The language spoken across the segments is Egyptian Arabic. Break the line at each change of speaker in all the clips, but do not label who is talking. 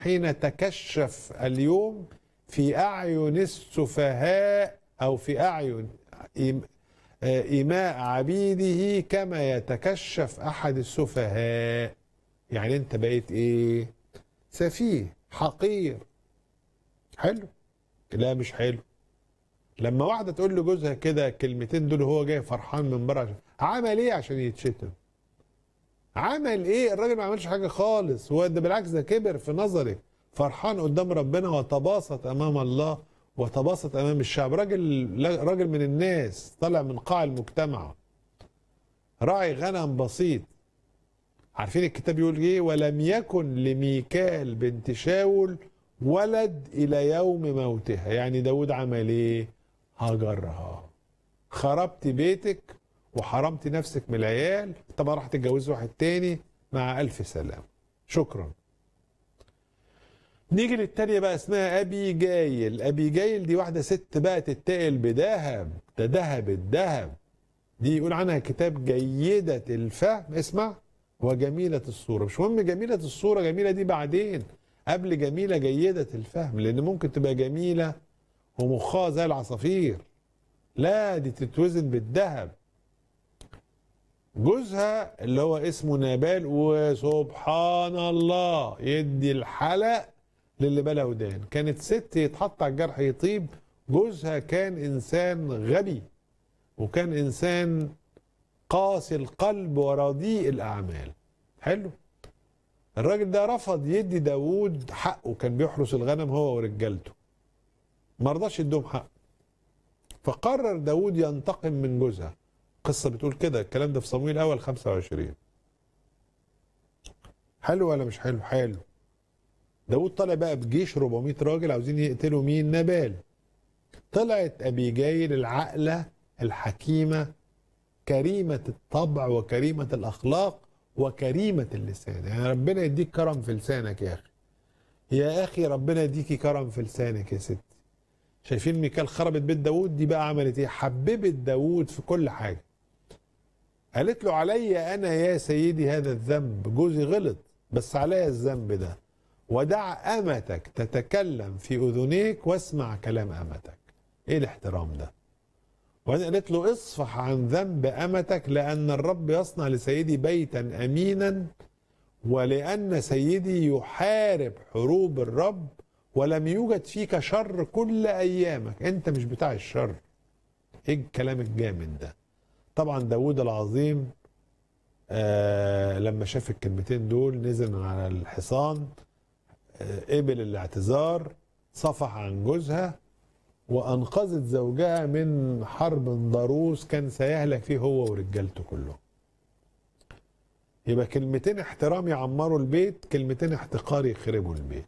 حين تكشف اليوم في أعين السفهاء أو في أعين إيم- آه، إيماء عبيده كما يتكشف أحد السفهاء يعني أنت بقيت إيه سفيه حقير حلو لا مش حلو لما واحدة تقول لجوزها كده الكلمتين دول وهو جاي فرحان من بره عشان عمل ايه عشان يتشتم عمل ايه الراجل ما عملش حاجة خالص هو ده بالعكس ده كبر في نظرك فرحان قدام ربنا وتباسط امام الله وتباسط امام الشعب راجل لا- راجل من الناس طالع من قاع المجتمع راعي غنم بسيط عارفين الكتاب يقول ايه ولم يكن لميكال بنت شاول ولد الى يوم موتها يعني داود عمل ايه هجرها خربت بيتك وحرمت نفسك من العيال طبعا راح تتجوز واحد تاني مع الف سلام شكرا نيجي للتانية بقى اسمها ابي جايل ابي جايل دي واحدة ست بقى تتقل بذهب ده ذهب الذهب دي يقول عنها كتاب جيدة الفهم اسمع وجميلة الصورة مش مهم جميلة الصورة جميلة دي بعدين قبل جميلة جيدة الفهم لأن ممكن تبقى جميلة ومخها زي العصافير لا دي تتوزن بالذهب جوزها اللي هو اسمه نابال وسبحان الله يدي الحلق للي بلا ودان كانت ست يتحط على الجرح يطيب جوزها كان انسان غبي وكان انسان قاسي القلب ورديء الاعمال حلو الراجل ده رفض يدي داوود حقه كان بيحرس الغنم هو ورجالته ما رضاش يديهم حق فقرر داوود ينتقم من جوزها قصة بتقول كده الكلام ده في صمويل الأول 25 حلو ولا مش حلو حلو داوود طلع بقى بجيش 400 راجل عاوزين يقتلوا مين نبال طلعت أبيجايل العاقلة الحكيمة كريمة الطبع وكريمة الأخلاق وكريمة اللسان يعني ربنا يديك كرم في لسانك يا أخي يا أخي ربنا يديكي كرم في لسانك يا ستي شايفين ميكال خربت بيت داوود دي بقى عملت ايه حببت داوود في كل حاجة قالت له علي أنا يا سيدي هذا الذنب جوزي غلط بس عليا الذنب ده ودع أمتك تتكلم في أذنيك واسمع كلام أمتك ايه الاحترام ده وأنا قالت له اصفح عن ذنب أمتك لأن الرب يصنع لسيدي بيتا أمينا ولأن سيدي يحارب حروب الرب ولم يوجد فيك شر كل أيامك أنت مش بتاع الشر إيه الكلام الجامد ده طبعا داود العظيم آه لما شاف الكلمتين دول نزل من على الحصان آه قبل الاعتذار صفح عن جوزها وأنقذت زوجها من حرب ضروس كان سيهلك فيه هو ورجالته كلهم يبقى كلمتين احترام يعمروا البيت كلمتين احتقار يخربوا البيت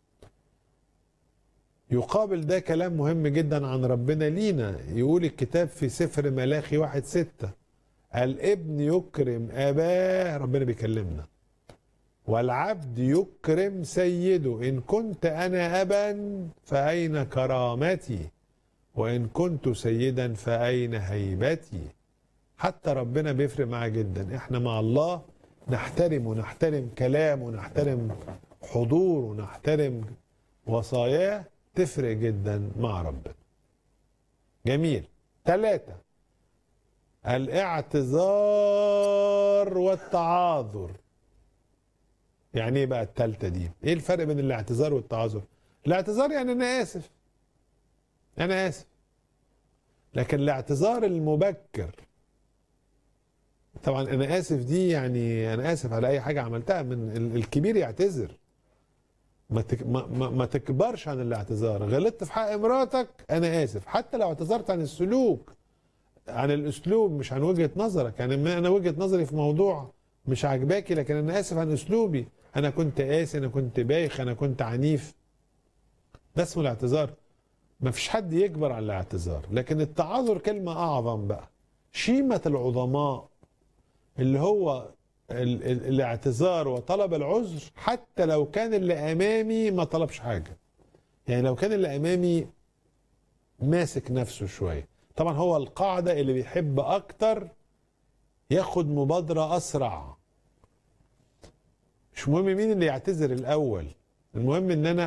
يقابل ده كلام مهم جدا عن ربنا لينا يقول الكتاب في سفر ملاخي واحد ستة الابن يكرم أباه ربنا بيكلمنا والعبد يكرم سيده إن كنت أنا أبا فأين كرامتي وإن كنت سيدا فأين هيبتي حتى ربنا بيفرق معاه جدا احنا مع الله نحترم ونحترم كلامه ونحترم حضوره ونحترم وصاياه تفرق جدا مع ربنا جميل ثلاثة الاعتذار والتعاذر يعني ايه بقى التالتة دي ايه الفرق بين الاعتذار والتعاذر الاعتذار يعني انا اسف انا اسف لكن الاعتذار المبكر طبعا انا اسف دي يعني انا اسف على اي حاجه عملتها من ال- الكبير يعتذر ما, تك ما, ما, ما تكبرش عن الاعتذار غلطت في حق مراتك انا اسف حتى لو اعتذرت عن السلوك عن الاسلوب مش عن وجهه نظرك يعني ما انا وجهه نظري في موضوع مش عاجباكي لكن انا اسف عن اسلوبي انا كنت قاسي انا كنت بايخ انا كنت عنيف ده اسمه الاعتذار ما فيش حد يكبر على الاعتذار لكن التعاذر كلمه اعظم بقى شيمه العظماء اللي هو ال ال الاعتذار وطلب العذر حتى لو كان اللي امامي ما طلبش حاجه يعني لو كان اللي امامي ماسك نفسه شويه طبعا هو القاعده اللي بيحب اكتر ياخد مبادره اسرع مش مهم مين اللي يعتذر الاول المهم ان انا